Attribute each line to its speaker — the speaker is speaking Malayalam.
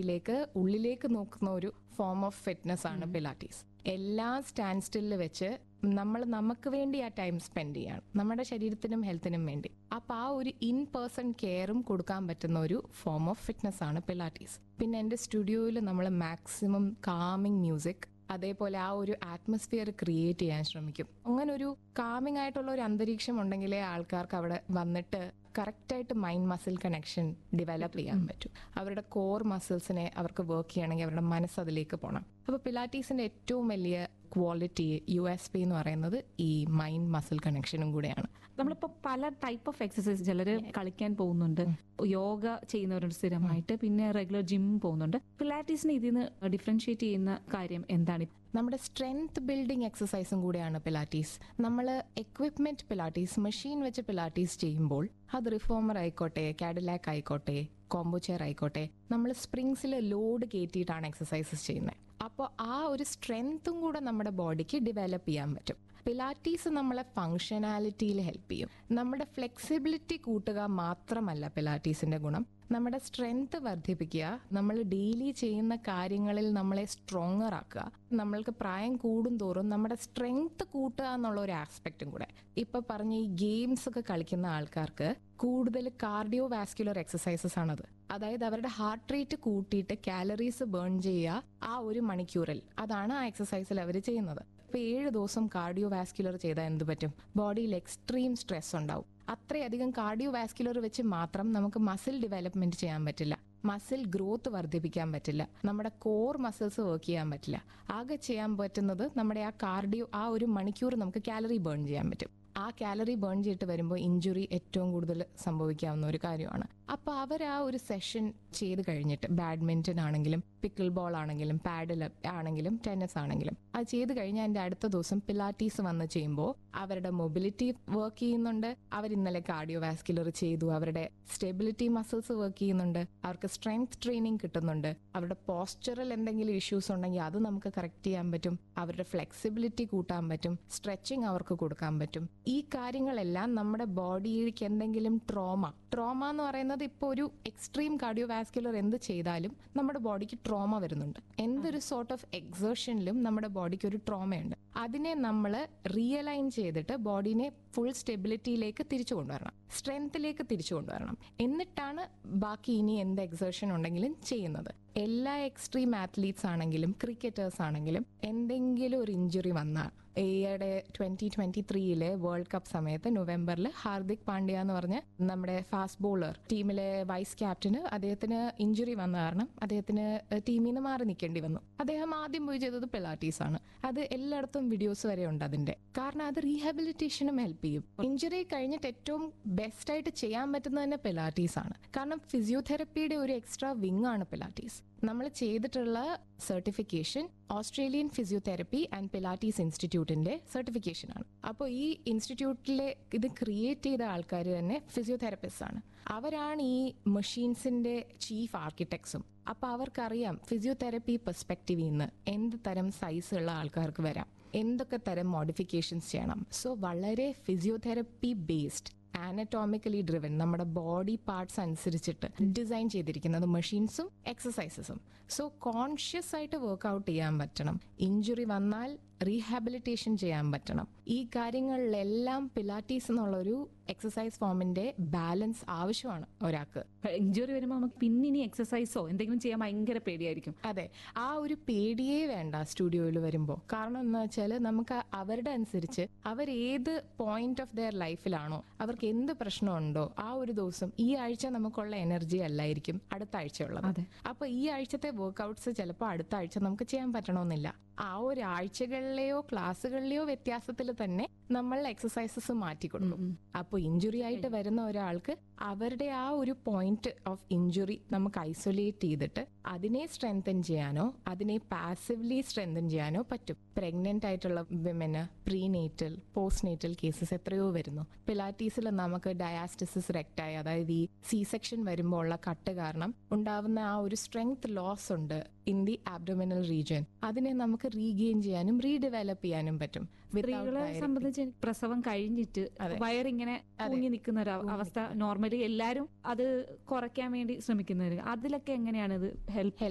Speaker 1: മൈൻഡിലേക്ക് ഉള്ളിലേക്ക് നോക്കുന്ന ഒരു ഫോം ഓഫ് ഫിറ്റ്നസ് ആണ് പിലാറ്റീസ് എല്ലാ സ്റ്റാൻഡ് സ്റ്റില്ല് വെച്ച് നമ്മൾ നമുക്ക് വേണ്ടി ആ ടൈം സ്പെൻഡ് ചെയ്യാണ് നമ്മുടെ ശരീരത്തിനും ഹെൽത്തിനും വേണ്ടി അപ്പൊ ആ ഒരു ഇൻ പേഴ്സൺ കെയറും കൊടുക്കാൻ പറ്റുന്ന ഒരു ഫോം ഓഫ് ഫിറ്റ്നസ് ആണ് പിലാറ്റീസ് പിന്നെ എന്റെ സ്റ്റുഡിയോയിൽ നമ്മൾ മാക്സിമം കാമിങ് മ്യൂസിക് അതേപോലെ ആ ഒരു ആറ്റ്മോസ്ഫിയർ ക്രിയേറ്റ് ചെയ്യാൻ ശ്രമിക്കും അങ്ങനെ ഒരു കാമിങ് ആയിട്ടുള്ള ഒരു അന്തരീക്ഷം ഉണ്ടെങ്കിലേ ആൾക്കാർക്ക് അവിടെ വന്നിട്ട് കറക്റ്റായിട്ട് മൈൻഡ് മസിൽ കണക്ഷൻ ഡെവലപ്പ് ചെയ്യാൻ പറ്റും അവരുടെ കോർ മസിൽസിനെ അവർക്ക് വർക്ക് ചെയ്യണമെങ്കിൽ അവരുടെ മനസ്സ് അതിലേക്ക് പോകണം അപ്പോൾ പിലാറ്റീസിന്റെ ഏറ്റവും വലിയ ക്വാളിറ്റി യു എസ് പി എന്ന് പറയുന്നത് ഈ മൈൻഡ് മസിൽ കണക്ഷനും കൂടെയാണ്
Speaker 2: നമ്മളിപ്പോ പല ടൈപ്പ് ഓഫ് എക്സസൈസ് ചിലര് കളിക്കാൻ പോകുന്നുണ്ട് യോഗ ചെയ്യുന്നവരുണ്ട് സ്ഥിരമായിട്ട് പിന്നെ റെഗുലർ ജിം പോകുന്നുണ്ട് പിലാറ്റീസിന് ഇതിൽ നിന്ന് ഡിഫറൻഷിയേറ്റ് ചെയ്യുന്ന കാര്യം എന്താണ്
Speaker 1: നമ്മുടെ സ്ട്രെങ്ത് ബിൽഡിംഗ് എക്സസൈസും കൂടെയാണ് പിലാറ്റീസ് നമ്മൾ എക്വിപ്മെന്റ് പിലാറ്റീസ് മെഷീൻ വെച്ച് പിലാറ്റീസ് ചെയ്യുമ്പോൾ അത് റിഫോമർ ആയിക്കോട്ടെ കാഡിലാക്ക് ആയിക്കോട്ടെ കോംബോ ചെയർ ആയിക്കോട്ടെ നമ്മൾ സ്പ്രിങ്സിൽ ലോഡ് കയറ്റിയിട്ടാണ് എക്സസൈസസ് ചെയ്യുന്നത് അപ്പോൾ ആ ഒരു സ്ട്രെങ്ത്തും കൂടെ നമ്മുടെ ബോഡിക്ക് ഡെവലപ്പ് ചെയ്യാൻ പറ്റും പിലാറ്റീസ് നമ്മളെ ഫങ്ഷനാലിറ്റിയിൽ ഹെൽപ്പ് ചെയ്യും നമ്മുടെ ഫ്ലെക്സിബിലിറ്റി കൂട്ടുക മാത്രമല്ല പിലാറ്റീസിന്റെ ഗുണം നമ്മുടെ സ്ട്രെങ്ത് വർദ്ധിപ്പിക്കുക നമ്മൾ ഡെയിലി ചെയ്യുന്ന കാര്യങ്ങളിൽ നമ്മളെ സ്ട്രോങ്ങർ ആക്കുക നമ്മൾക്ക് പ്രായം കൂടും തോറും നമ്മുടെ സ്ട്രെങ്ത് കൂട്ടുക എന്നുള്ള ഒരു ആസ്പെക്റ്റും കൂടെ ഇപ്പൊ പറഞ്ഞ ഈ ഗെയിംസ് ഒക്കെ കളിക്കുന്ന ആൾക്കാർക്ക് കൂടുതൽ കാർഡിയോ വാസ്കുലർ എക്സസൈസസ് ആണത് അതായത് അവരുടെ ഹാർട്ട് റേറ്റ് കൂട്ടിയിട്ട് കാലറീസ് ബേൺ ചെയ്യുക ആ ഒരു മണിക്കൂറിൽ അതാണ് ആ എക്സസൈസിൽ അവർ ചെയ്യുന്നത് ഇപ്പൊ ഏഴ് ദിവസം കാർഡിയോ വാസ്കുലർ ചെയ്താൽ എന്ത് പറ്റും ബോഡിയിൽ എക്സ്ട്രീം സ്ട്രെസ് ഉണ്ടാവും അത്രയധികം കാർഡിയോ വാസ്കുലർ വെച്ച് മാത്രം നമുക്ക് മസിൽ ഡെവലപ്മെന്റ് ചെയ്യാൻ പറ്റില്ല മസിൽ ഗ്രോത്ത് വർദ്ധിപ്പിക്കാൻ പറ്റില്ല നമ്മുടെ കോർ മസിൽസ് വർക്ക് ചെയ്യാൻ പറ്റില്ല ആകെ ചെയ്യാൻ പറ്റുന്നത് നമ്മുടെ ആ കാർഡിയോ ആ ഒരു മണിക്കൂർ നമുക്ക് കാലറി ബേൺ ചെയ്യാൻ പറ്റും ആ കാലറി ബേൺ ചെയ്തിട്ട് വരുമ്പോൾ ഇഞ്ചുറി ഏറ്റവും കൂടുതൽ സംഭവിക്കാവുന്ന ഒരു കാര്യമാണ് അപ്പൊ അവർ ആ ഒരു സെഷൻ ചെയ്ത് കഴിഞ്ഞിട്ട് ബാഡ്മിന്റൺ ആണെങ്കിലും പിക്കിൾ ബോൾ ആണെങ്കിലും പാഡിൽ ആണെങ്കിലും ടെന്നീസ് ആണെങ്കിലും അത് ചെയ്ത് കഴിഞ്ഞാൽ അതിന്റെ അടുത്ത ദിവസം പിലാറ്റീസ് വന്ന് ചെയ്യുമ്പോൾ അവരുടെ മൊബിലിറ്റി വർക്ക് ചെയ്യുന്നുണ്ട് അവർ ഇന്നലെ കാർഡിയോ വാസ്കുലർ ചെയ്തു അവരുടെ സ്റ്റെബിലിറ്റി മസിൽസ് വർക്ക് ചെയ്യുന്നുണ്ട് അവർക്ക് സ്ട്രെങ്ത് ട്രെയിനിങ് കിട്ടുന്നുണ്ട് അവരുടെ പോസ്ചറൽ എന്തെങ്കിലും ഇഷ്യൂസ് ഉണ്ടെങ്കിൽ അത് നമുക്ക് കറക്റ്റ് ചെയ്യാൻ പറ്റും അവരുടെ ഫ്ലെക്സിബിലിറ്റി കൂട്ടാൻ പറ്റും സ്ട്രെച്ചിങ് അവർക്ക് കൊടുക്കാൻ പറ്റും ഈ കാര്യങ്ങളെല്ലാം നമ്മുടെ ബോഡിയിലേക്ക് എന്തെങ്കിലും ട്രോമ ട്രോമ എന്ന് പറയുന്നത് ഇപ്പോൾ ഒരു എക്സ്ട്രീം കാർഡിയോ വാസ്കുലർ എന്ത് ചെയ്താലും നമ്മുടെ ബോഡിക്ക് ട്രോമ വരുന്നുണ്ട് എന്തൊരു സോർട്ട് ഓഫ് എക്സേഷനിലും നമ്മുടെ ബോഡിക്ക് ഒരു ട്രോമയുണ്ട് അതിനെ നമ്മൾ റിയലൈൻ ചെയ്തിട്ട് ബോഡിനെ ഫുൾ സ്റ്റെബിലിറ്റിയിലേക്ക് തിരിച്ചു കൊണ്ടുവരണം സ്ട്രെങ്ത്തിലേക്ക് തിരിച്ചു കൊണ്ടുവരണം എന്നിട്ടാണ് ബാക്കി ഇനി എന്ത് എക്സേഷൻ ഉണ്ടെങ്കിലും ചെയ്യുന്നത് എല്ലാ എക്സ്ട്രീം ആത്ലീറ്റ്സ് ആണെങ്കിലും ക്രിക്കറ്റേഴ്സ് ആണെങ്കിലും എന്തെങ്കിലും ഒരു ഇഞ്ചുറി വന്നാൽ ഈയിടെ ട്വന്റി ട്വന്റി ത്രീയിലെ വേൾഡ് കപ്പ് സമയത്ത് നവംബറിൽ ഹാർദിക് പാണ്ഡ്യ എന്ന് പറഞ്ഞ നമ്മുടെ ഫാസ്റ്റ് ബോളർ ടീമിലെ വൈസ് ക്യാപ്റ്റന് അദ്ദേഹത്തിന് ഇഞ്ചുറി വന്ന കാരണം അദ്ദേഹത്തിന് ടീമിൽ നിന്ന് മാറി നിൽക്കേണ്ടി വന്നു അദ്ദേഹം ആദ്യം പോയി ചെയ്തത് പിലാറ്റീസ് ആണ് അത് എല്ലായിടത്തും വീഡിയോസ് വരെ ഉണ്ട് അതിന്റെ കാരണം അത് റീഹാബിലിറ്റേഷനും ഹെൽപ്പ് ചെയ്യും ഇഞ്ചുറി കഴിഞ്ഞിട്ട് ഏറ്റവും ബെസ്റ്റ് ആയിട്ട് ചെയ്യാൻ പറ്റുന്നത് തന്നെ പിലാറ്റീസ് ആണ് കാരണം ഫിസിയോതെറപ്പിയുടെ ഒരു എക്സ്ട്രാ വിങ് ആണ് പിലാറ്റീസ് നമ്മൾ ചെയ്തിട്ടുള്ള certification Australian physiotherapy and Pilates ഇൻസ്റ്റിറ്റ്യൂട്ടിന്റെ സർട്ടിഫിക്കേഷൻ ആണ് അപ്പോൾ ഈ ഇൻസ്റ്റിറ്റ്യൂട്ടിലെ ഇത് ക്രിയേറ്റ് ചെയ്ത ആൾക്കാർ തന്നെ ഫിസിയോതെറപ്പിസ്റ്റ് ആണ് അവരാണ് ഈ മെഷീൻസിന്റെ ചീഫ് ആർക്കിടെക്ട്സും അപ്പൊ അവർക്കറിയാം ഫിസിയോതെറപ്പി പെർസ്പെക്റ്റീവിൽ നിന്ന് എന്ത് തരം സൈസ് ഉള്ള ആൾക്കാർക്ക് വരാം എന്തൊക്കെ തരം മോഡിഫിക്കേഷൻസ് ചെയ്യണം സോ വളരെ ഫിസിയോതെറപ്പി ബേസ്ഡ് ആനറ്റോമിക്കലി ഡ്രിവൻ നമ്മുടെ ബോഡി പാർട്സ് അനുസരിച്ചിട്ട് ഡിസൈൻ ചെയ്തിരിക്കുന്നത് മെഷീൻസും എക്സസൈസസും സോ കോൺഷ്യസ് ആയിട്ട് വർക്ക്ഔട്ട് ചെയ്യാൻ പറ്റണം ഇഞ്ചുറി വന്നാൽ റീഹാബിലിറ്റേഷൻ ചെയ്യാൻ പറ്റണം ഈ കാര്യങ്ങളിലെല്ലാം പിലാറ്റീസ് എന്നുള്ളൊരു എക്സസൈസ് ഫോമിന്റെ ബാലൻസ് ആവശ്യമാണ് ഒരാൾക്ക്
Speaker 2: ഇഞ്ചുറി വരുമ്പോൾ നമുക്ക് പിന്നിനി എക്സസൈസോ എന്തെങ്കിലും ചെയ്യാൻ ഭയങ്കര പേടിയായിരിക്കും
Speaker 1: അതെ ആ ഒരു പേടിയേ വേണ്ട സ്റ്റുഡിയോയിൽ വരുമ്പോൾ കാരണം എന്ന് വെച്ചാൽ നമുക്ക് അവരുടെ അനുസരിച്ച് അവർ ഏത് പോയിന്റ് ഓഫ് ദെയർ ലൈഫിലാണോ അവർക്ക് എന്ത് പ്രശ്നമുണ്ടോ ആ ഒരു ദിവസം ഈ ആഴ്ച നമുക്കുള്ള എനർജി അല്ലായിരിക്കും അടുത്ത ആഴ്ച ഉള്ളത്
Speaker 2: അതെ.
Speaker 1: അപ്പൊ ഈ ആഴ്ചത്തെ വർക്ക്ഔട്ട്സ് ചിലപ്പോൾ അടുത്ത ആഴ്ച നമുക്ക് ചെയ്യാൻ പറ്റണമെന്നില്ല ആ ഒരു ആഴ്ചകളിലെയോ ക്ലാസ്സുകളിലെയോ വ്യത്യാസത്തിൽ തന്നെ നമ്മൾ എക്സസൈസസ് മാറ്റി കൊടുക്കും അപ്പോൾ ഇഞ്ചുറി ആയിട്ട് വരുന്ന ഒരാൾക്ക് അവരുടെ ആ ഒരു പോയിന്റ് ഓഫ് ഇഞ്ചുറി നമുക്ക് ഐസൊലേറ്റ് ചെയ്തിട്ട് അതിനെ സ്ട്രെങ്തൻ ചെയ്യാനോ അതിനെ പാസീവ്ലി സ്ട്രെങ്തൻ ചെയ്യാനോ പറ്റും പ്രഗ്നന്റ് ആയിട്ടുള്ള women prenatal post natal cases എത്രയോ വരുന്നു പിലാറ്റീസിൽ നമുക്ക് ഡയാസ്റ്റിസിസ് റെക്റ്റായി അതായത് ഈ സി സെക്ഷൻ വരുമ്പോൾ ഉള്ള കട്ട് കാരണം ഉണ്ടാവുന്ന ആ ഒരു സ്ട്രെങ്ത് ലോസ് ഉണ്ട് ഇൻ ദി ആബ്ഡോമിനൽ റീജിയൻ അതിനെ നമുക്ക് റീഗെയിൻ ചെയ്യാനും റീഡെവലപ്പ് ചെയ്യാനും പറ്റും Without
Speaker 2: സ്ത്രീകളെ
Speaker 1: therapy.
Speaker 2: സംബന്ധിച്ച് പ്രസവം കഴിഞ്ഞിട്ട്
Speaker 1: അതെ.
Speaker 2: വയറിങ്ങനെ തൂങ്ങി നിൽക്കുന്ന ഒരു അവസ്ഥ നോർമലി എല്ലാരും അത് കുറയ്ക്കാൻ വേണ്ടി ശ്രമിക്കുന്നവര് അതിലൊക്കെ എങ്ങനെയാണ് ഇത് ഹെൽപ്പ്